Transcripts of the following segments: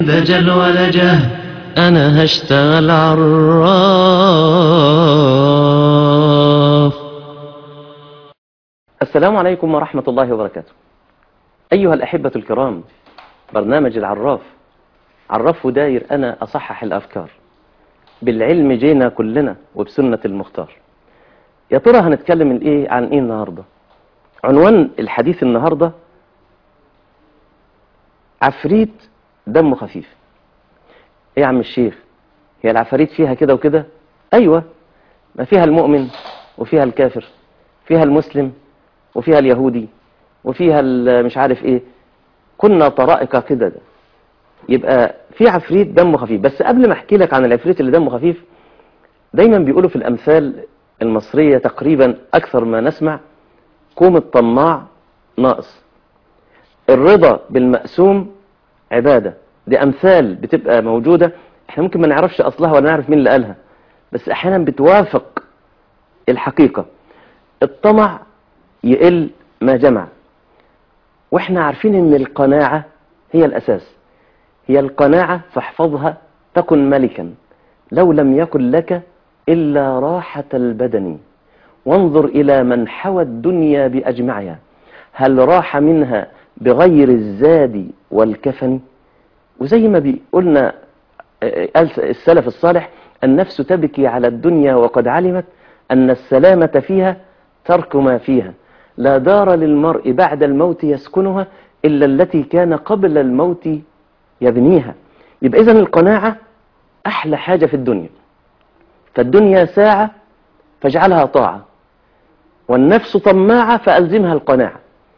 دجل ولجه أنا هشتغل عراف السلام عليكم ورحمة الله وبركاته أيها الأحبة الكرام برنامج العراف عرف داير أنا أصحح الأفكار بالعلم جينا كلنا وبسنة المختار يا ترى هنتكلم الإيه عن إيه النهاردة عنوان الحديث النهاردة عفريت دمه خفيف ايه يا عم الشيخ هي العفاريت فيها كده وكده ايوه ما فيها المؤمن وفيها الكافر فيها المسلم وفيها اليهودي وفيها ال- مش عارف ايه كنا طرائق كده ده. يبقى في عفريت دمه خفيف بس قبل ما احكي لك عن العفريت اللي دمه خفيف دايما بيقولوا في الامثال المصرية تقريبا اكثر ما نسمع كوم الطماع ناقص الرضا بالمقسوم عبادة دي أمثال بتبقى موجودة احنا ممكن ما نعرفش أصلها ولا نعرف مين اللي قالها بس أحيانا بتوافق الحقيقة الطمع يقل ما جمع واحنا عارفين ان القناعة هي الأساس هي القناعة فاحفظها تكن ملكا لو لم يكن لك إلا راحة البدن وانظر إلى من حوى الدنيا بأجمعها هل راح منها بغير الزاد والكفن وزي ما بيقولنا قال السلف الصالح النفس تبكي على الدنيا وقد علمت أن السلامة فيها ترك ما فيها لا دار للمرء بعد الموت يسكنها إلا التي كان قبل الموت يبنيها يبقى إذن القناعة أحلى حاجة في الدنيا فالدنيا ساعة فاجعلها طاعة والنفس طماعة فألزمها القناعة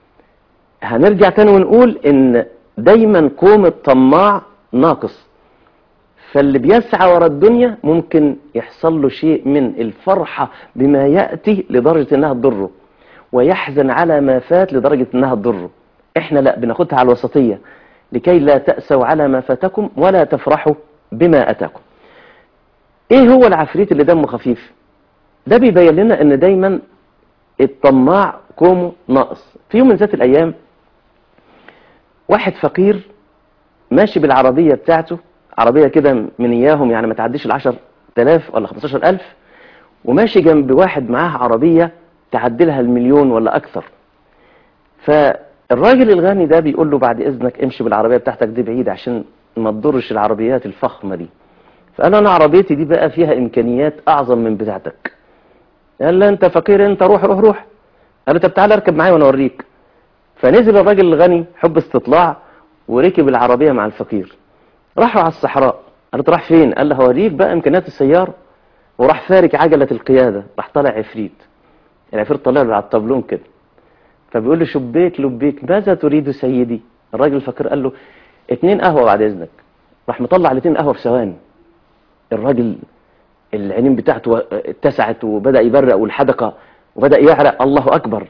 هنرجع تاني ونقول ان دايما كوم الطماع ناقص فاللي بيسعى ورا الدنيا ممكن يحصل له شيء من الفرحة بما يأتي لدرجة انها تضره ويحزن على ما فات لدرجة انها تضره احنا لا بناخدها على الوسطية لكي لا تأسوا على ما فاتكم ولا تفرحوا بما أتاكم ايه هو العفريت اللي دمه خفيف ده بيبين لنا ان دايما الطماع كومه ناقص في يوم من ذات الايام واحد فقير ماشي بالعربية بتاعته عربية كده من اياهم يعني ما تعديش العشر تلاف ولا خمستاشر الف وماشي جنب واحد معاه عربية تعدلها المليون ولا اكثر فالراجل الغني ده بيقول له بعد اذنك امشي بالعربية بتاعتك دي بعيد عشان ما تضرش العربيات الفخمة دي فقال له انا عربيتي دي بقى فيها امكانيات اعظم من بتاعتك قال له انت فقير انت روح روح روح قال له طب تعالى اركب معايا وانا اوريك فنزل الراجل الغني حب استطلاع وركب العربية مع الفقير راحوا على الصحراء قال له راح فين قال له هوريك بقى امكانيات السيارة وراح فارك عجلة القيادة راح طالع عفريت العفريت طلع له على الطابلون كده فبيقول له شبيك لبيك ماذا تريد سيدي الراجل الفقير قال له اتنين قهوة بعد اذنك راح مطلع الاتنين قهوة في ثواني الراجل العينين بتاعته اتسعت وبدأ يبرق والحدقة وبدأ يعرق الله أكبر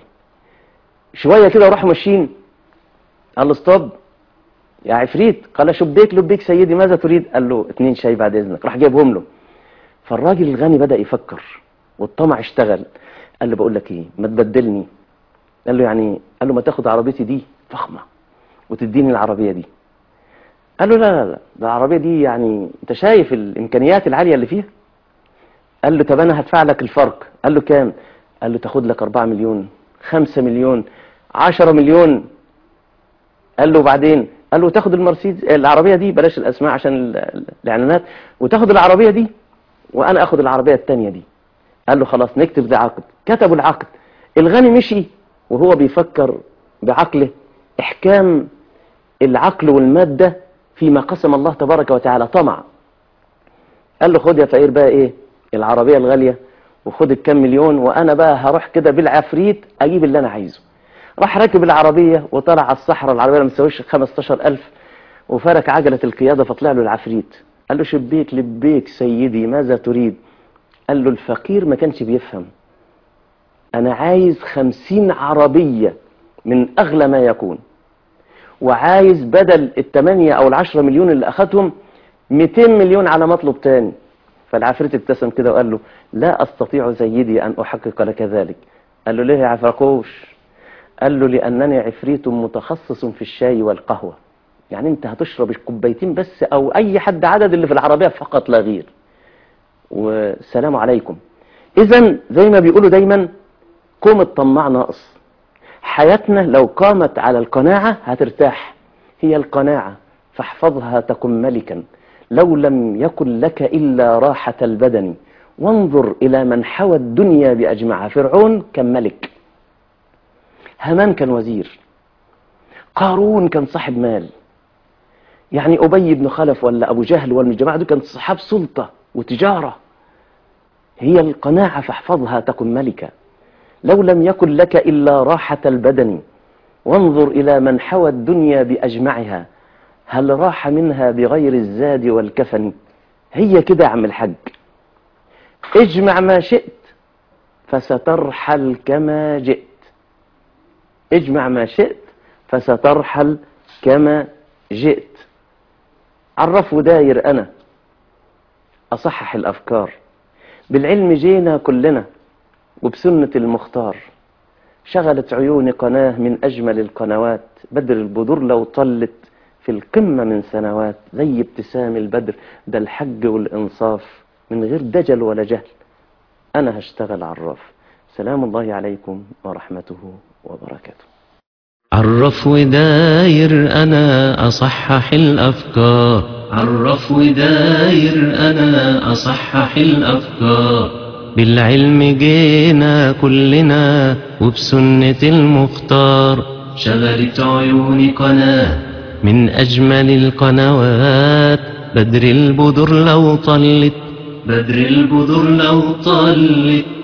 شوية كده وراحوا ماشيين قال له ستوب يا عفريت قال شبيك لبيك سيدي ماذا تريد قال له اتنين شاي بعد إذنك راح جايبهم له فالراجل الغني بدأ يفكر والطمع اشتغل قال له بقول لك ايه ما تبدلني قال له يعني قال له ما تاخد عربيتي دي فخمة وتديني العربية دي قال له لا لا لا ده العربية دي يعني انت شايف الامكانيات العالية اللي فيها قال له طب انا هدفع لك الفرق قال له كام قال له تاخد لك 4 مليون 5 مليون 10 مليون قال له بعدين قال له تاخد المرسيدس العربية دي بلاش الاسماء عشان ال- ال- الاعلانات وتاخد العربية دي وانا اخد العربية التانية دي قال له خلاص نكتب ده عقد كتبوا العقد الغني مشي وهو بيفكر بعقله احكام العقل والمادة فيما قسم الله تبارك وتعالى طمع قال له خد يا فقير بقى ايه العربية الغالية وخد الكام مليون وانا بقى هروح كده بالعفريت اجيب اللي انا عايزه راح راكب العربية وطلع على الصحراء العربية ما تساويش 15000 وفرك عجلة القيادة فطلع له العفريت قال له شبيك لبيك سيدي ماذا تريد قال له الفقير ما كانش بيفهم انا عايز خمسين عربية من اغلى ما يكون وعايز بدل الثمانية او العشرة مليون اللي اخدهم 200 مليون على مطلب تاني فالعفريت ابتسم كده وقال له لا استطيع سيدي ان احقق لك ذلك قال له ليه يا عفرقوش قال له لانني عفريت متخصص في الشاي والقهوة يعني انت هتشرب الكوبايتين بس او اي حد عدد اللي في العربية فقط لا غير والسلام عليكم اذا زي ما بيقولوا دايما قوم الطماع ناقص حياتنا لو قامت على القناعة هترتاح هي القناعة فاحفظها تكن ملكا لو لم يكن لك إلا راحة البدن وانظر إلى من حوى الدنيا بأجمعها فرعون كان ملك هامان كان وزير قارون كان صاحب مال يعني أبي بن خلف ولا أبو جهل ولا الجماعة دول كان صحاب سلطة وتجارة هي القناعة فاحفظها تكن ملكا لو لم يكن لك إلا راحة البدن وانظر إلى من حوى الدنيا بأجمعها هل راح منها بغير الزاد والكفن هي كده يا عم الحج اجمع ما شئت فسترحل كما جئت اجمع ما شئت فسترحل كما جئت عرفوا داير أنا أصحح الأفكار بالعلم جينا كلنا وبسنة المختار شغلت عيوني قناة من أجمل القنوات بدر البدور لو طلت في القمة من سنوات زي ابتسام البدر ده الحج والإنصاف من غير دجل ولا جهل أنا هشتغل عراف سلام الله عليكم ورحمته وبركاته عرف وداير أنا أصحح الأفكار عرف وداير أنا أصحح الأفكار بالعلم جينا كلنا وبسنة المختار شغلت عيوني قناة من أجمل القنوات بدر البدر لو طلت بدر البدر لو طلت